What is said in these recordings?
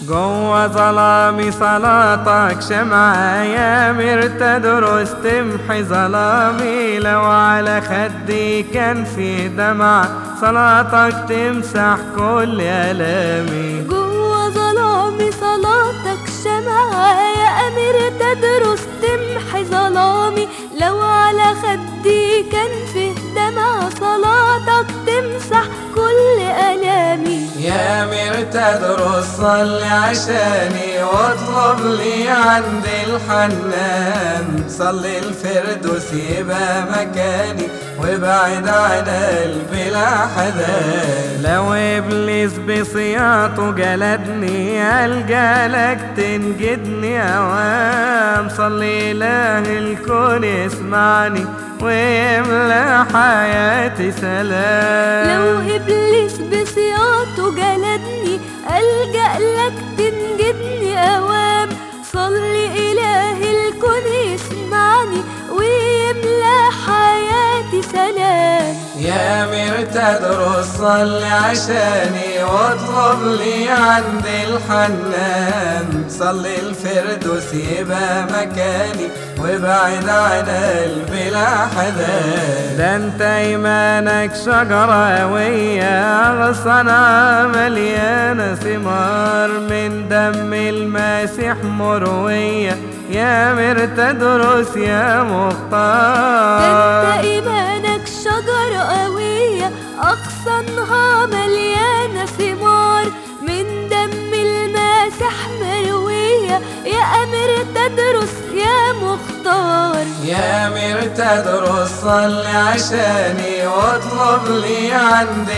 جوا ظلامي صلاتك شمعة يا مرتدرس تمحي ظلامي لو على خدي كان في دمع صلاتك تمسح كل ألامي جوا ظلامي صلاتك شمعة يا أمير تدرس تمحي ظلامي لو على خدي كان فيه دمع صلاتك تمسح كل ألامي يا أمير تدرس صلي عشاني واطلب لي عند الحنان صلي الفردوس يبقى مكاني وابعد عن قلبي لحدان لو ابليس بصياطه جلدني الجا لك تنجدني اوام صلي اله الكون يسمعني ويملى حياتي سلام لو إبليس بسياطه جلدني ألجأ لك تنجدني أوام صلي إله الكون يسمعني ويملى حياتي سلام يا أمير تدرس صلي عشاني واطلب لي عند الحنان صلي الفردوس يبقى مكاني وابعد عن قلبي لحدان ده انت ايمانك شجرة قوية غصنها مليانة ثمار من دم المسيح مروية يا أمير تدرس يا ده مختار انت إيمانك شجرة قوية أغصانها مليانة ثمار من دم الماسح مروية يا أمير تدرس يا مختار يا أمير تدرس صلي عشاني واطلب لي عند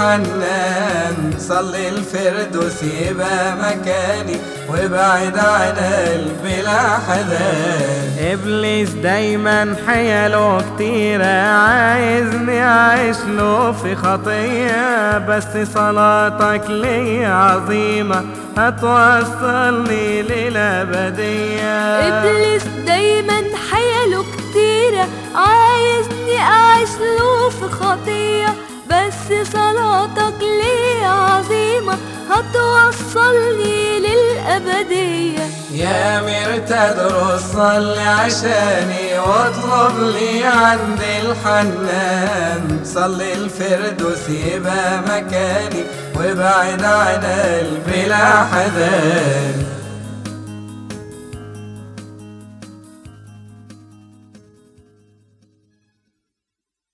الحنان صلي الفردوس يبقى مكاني وابعد عن قلبي لحدان إبليس دايما حيله كتيرة عايزني أعيش له في خطية بس صلاتك لي عظيمة هتوصلني للأبدية إبليس دايما حيله كتيرة عايزني أعيش له في خطية بس صلاتك ليه عظيمة هتوصلني للأبدية يا أمير تدرس صلي عشاني واطلب لي عند الحنان صلي الفردوس يبقى مكاني وابعد عن قلبي لحدان